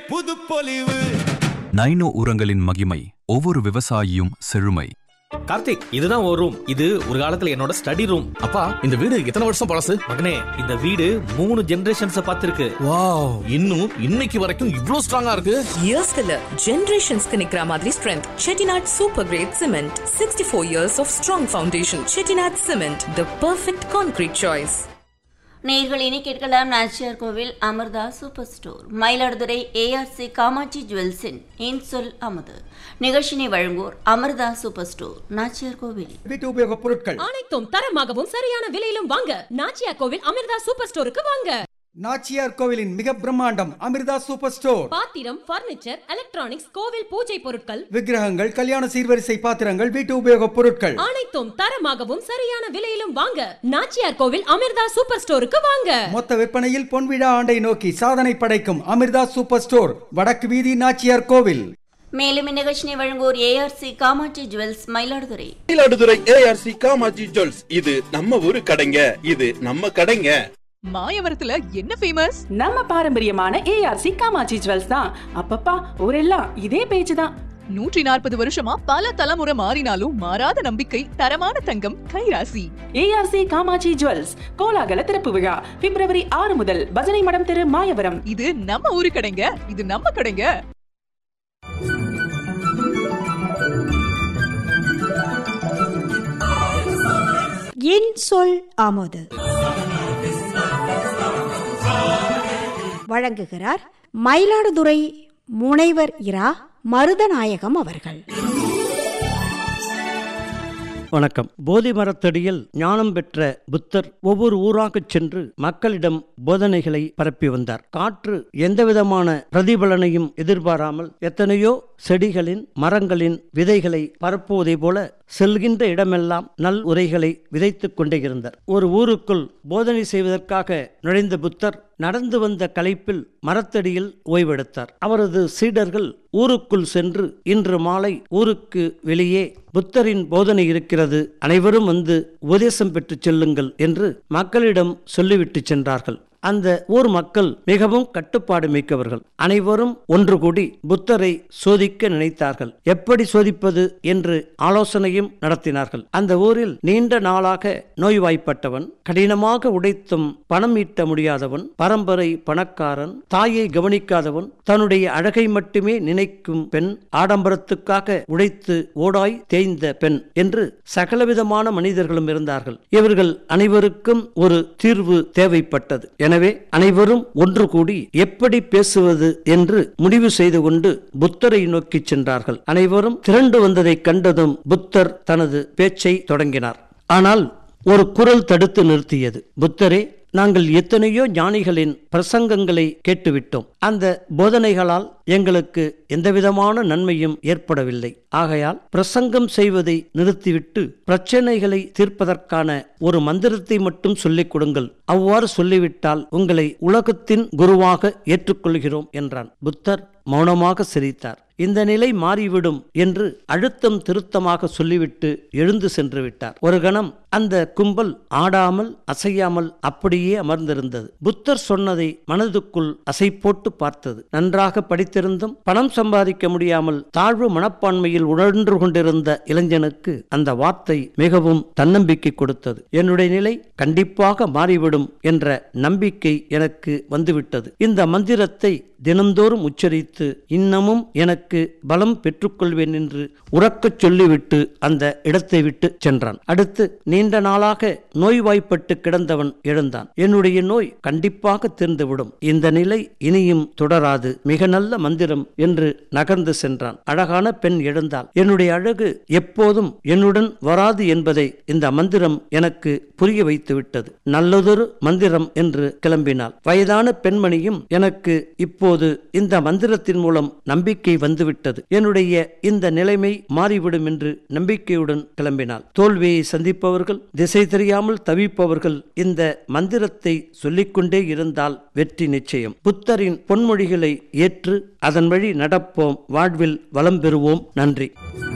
புதுப்பொலிவு nano உரங்களின் மகிமை ஒவ்வொரு விவசாயியும் செழுமை கார்த்திக் இதுதான் ஒரு ரூம் இது ஒரு காலத்துல என்னோட ஸ்டடி ரூம் அப்பா இந்த வீடு எத்தனை வருஷம் பழசு மகனே இந்த வீடு மூணு ஜெனரேஷன்ஸ் பார்த்திருக்கு வாவ் இன்னும் இன்னைக்கு வரைக்கும் இவ்ளோ ஸ்ட்ராங்கா இருக்கு இயர்ஸ்க்கு இல்ல ஜெனரேஷன்ஸ்க்கு நிக்கிற மாதிரி strength Chettinad super great cement sixty four years of strong foundation Chettinad cement the perfect concrete choice நேர்கள் இனி கேட்கலாம் Nachiyar Koil Amirtha super store Mayiladuthurai A R C Kamatchi ஜுவல்ஸின் இன்சொல் அமுது நிகழ்ச்சினை வழங்குவோர் அமிர்தா சூப்பர் ஸ்டோர் நாச்சியார் கோவில் வீட்டு உபயோகப் பொருட்கள் அனைத்தும் தரமாகவும் சரியான விலையிலும் வாங்க நாச்சியா கோவில் அமிர்தா சூப்பர் ஸ்டோருக்கு வாங்க நாச்சியார் கோவிலின் மிக பிரம்மாண்டம் அமிர்தா சூப்பர் ஸ்டோர் பாத்திரம் பர்னிச்சர் எலக்ட்ரானிக்ஸ் கோவில் பூஜை பொருட்கள் விக்கிரகங்கள் கல்யாண சீர்வரிசை பாத்திரங்கள் வீட்டு உபயோகப் பொருட்கள் அனைத்தும் தரமாகவும் சரியான விலையிலும் வாங்க நாச்சியார் கோவில் அமிர்தா சூப்பர் ஸ்டோருக்கு வாங்க மொத்த விற்பனையில் பொன்விழா ஆண்டை நோக்கி சாதனை படைக்கும் அமிர்தா சூப்பர் ஸ்டோர் வடக்கு வீதி நாச்சியார் கோவில் மேலும் இந்நிகழ்ச்சினை வழங்குவோர் A R C Kamatchi jewels Mayiladuthurai Mayiladuthurai A R C Kamatchi jewels இது நம்ம ஊரு கடைங்க இது நம்ம கடைங்க மாயவரத்துல என்ன ஃபேமஸ் நம்ம பாரம்பரியமான ஏஆர்சி காமாட்சி ஜுவல்ஸ் தான் அப்பப்பா ஊரெல்லாம் இதே பேச்சு தான் நூற்றி நாற்பது வருஷமா பல தலைமுறை மாறினாலும் மாறாத நம்பிக்கை தரமான தங்கம் கைராசி ஏஆர்சி காமாட்சி ஜுவல்ஸ் கோலாகல திறப்பு விழா பிப்ரவரி ஆறு முதல் பஜனை மடம் தெரு மாயவரம் இது நம்ம ஊரு கடைங்க இது நம்ம கடைங்க என் சொல் ஆமோது வழங்குகிறார் மயிலாடுதுறை முனைவர் இரா மருதநாயகம் அவர்கள் வணக்கம் போதி மரத்தடியில் ஞானம் பெற்ற புத்தர் ஒவ்வொரு ஊராகச் சென்று மக்களிடம் போதனைகளை பரப்பி வந்தார் காற்று எந்தவிதமான பிரதிபலனையும் எதிர்பாராமல் எத்தனையோ செடிகளின் மரங்களின் விதைகளை பரப்புவதை போல செல்கின்ற இடமெல்லாம் நல் உரைகளை விதைத்துக் கொண்டே இருந்தார் ஒரு ஊருக்குள் போதனை செய்வதற்காக நுழைந்த புத்தர் நடந்து வந்த களைப்பில் மரத்தடியில் ஓய்வெடுத்தார் அவரது சீடர்கள் ஊருக்குள் சென்று இன்று மாலை ஊருக்கு வெளியே புத்தரின் போதனை இருக்கிறது அனைவரும் வந்து உபதேசம் பெற்றுச் செல்லுங்கள் என்று மக்களிடம் சொல்லிவிட்டு சென்றார்கள் அந்த ஊர் மக்கள் மிகவும் கட்டுப்பாடு மிக்கவர்கள் அனைவரும் ஒன்று கூடி புத்தரை சோதிக்க நினைத்தார்கள் எப்படி சோதிப்பது என்று ஆலோசனையும் நடத்தினார்கள் அந்த ஊரில் நீண்ட நாளாக நோய்வாய்ப்பட்டவன் கடினமாக உடைத்தும் பணம் ஈட்ட முடியாதவன் பரம்பரை பணக்காரன் தாயை கவனிக்காதவன் தன்னுடைய அழகை மட்டுமே நினைக்கும் பெண் ஆடம்பரத்துக்காக உழைத்து ஓடாய் தேய்ந்த பெண் என்று சகலவிதமான மனிதர்களும் இருந்தார்கள் இவர்கள் அனைவருக்கும் ஒரு தீர்வு தேவைப்பட்டது எனவே அனைவரும் ஒன்று கூடி எப்படி பேசுவது என்று முடிவு செய்து கொண்டு புத்தரை நோக்கி சென்றார்கள் அனைவரும் திரண்டு வந்ததை கண்டதும் புத்தர் தனது பேச்சை தொடங்கினார் ஆனால் ஒரு குரல் தடுத்து நிறுத்தியது புத்தரே நாங்கள் எத்தனையோ ஞானிகளின் பிரசங்கங்களை கேட்டுவிட்டோம் அந்த போதனைகளால் எங்களுக்கு எந்தவிதமான நன்மையும் ஏற்படவில்லை ஆகையால் பிரசங்கம் செய்வதை நிறுத்திவிட்டு பிரச்சனைகளை தீர்ப்பதற்கான ஒரு மந்திரத்தை மட்டும் சொல்லிக் கொடுங்கள் அவ்வாறு சொல்லிவிட்டால் உங்களை உலகத்தின் குருவாக ஏற்றுக்கொள்கிறோம் என்றான் புத்தர் மௌனமாக சிரித்தார் இந்த நிலை மாறிவிடும் என்று அழுத்தம் திருத்தமாக சொல்லிவிட்டு எழுந்து சென்று விட்டார் ஒரு கணம் அந்த கும்பல் ஆடாமல் அசையாமல் அப்படியே அமர்ந்திருந்தது புத்தர் சொன்னதை மனதுக்குள் அசை போட்டு பார்த்தது நன்றாக படித்திருந்தும் பணம் சம்பாதிக்க முடியாமல் தாழ்வு மனப்பான்மையில் உழன்று கொண்டிருந்த இளைஞனுக்கு அந்த வார்த்தை மிகவும் தன்னம்பிக்கை கொடுத்தது என்னுடைய நிலை கண்டிப்பாக மாறிவிடும் என்ற நம்பிக்கை எனக்கு வந்துவிட்டது இந்த மந்திரத்தை தினந்தோறும் உச்சரித்து இன்னமும் எனக்கு பலம் பெற்றுக்கொள்வேன் என்று உறக்கச் சொல்லிவிட்டு அந்த இடத்தை விட்டு சென்றான் அடுத்து நீண்ட நாளாக நோய்வாய்ப்பட்டு கிடந்தவன் எழுந்தான் என்னுடைய நோய் கண்டிப்பாக தீர்ந்துவிடும் இந்த நிலை இனியும் தொடராது மிக நல்ல மந்திரம் என்று நகர்ந்து சென்றான் அழகான பெண் எழுந்தாள் என்னுடைய அழகு எப்போதும் என்னுடன் வராது என்பதை இந்த மந்திரம் எனக்கு புரிய வைத்து விட்டது நல்லதொரு மந்திரம் என்று கிளம்பினாள் வயதான பெண்மணியும் எனக்கு இப்போது இந்த மந்திரத்தின் மூலம் நம்பிக்கை வந்துவிட்டது என்னுடைய இந்த நிலைமை மாறிவிடும் என்று நம்பிக்கையுடன் கிளம்பினாள் தோல்வியை சந்திப்பவர்கள் திசை தெரியாமல் தவிப்பவர்கள் இந்த மந்திரத்தை சொல்லிக்கொண்டே இருந்தால் வெற்றி நிச்சயம் புத்தரின் பொன்மொழிகளை ஏற்று அதன் வழி நடப்போம் வாழ்வில் வளம் பெறுவோம் நன்றி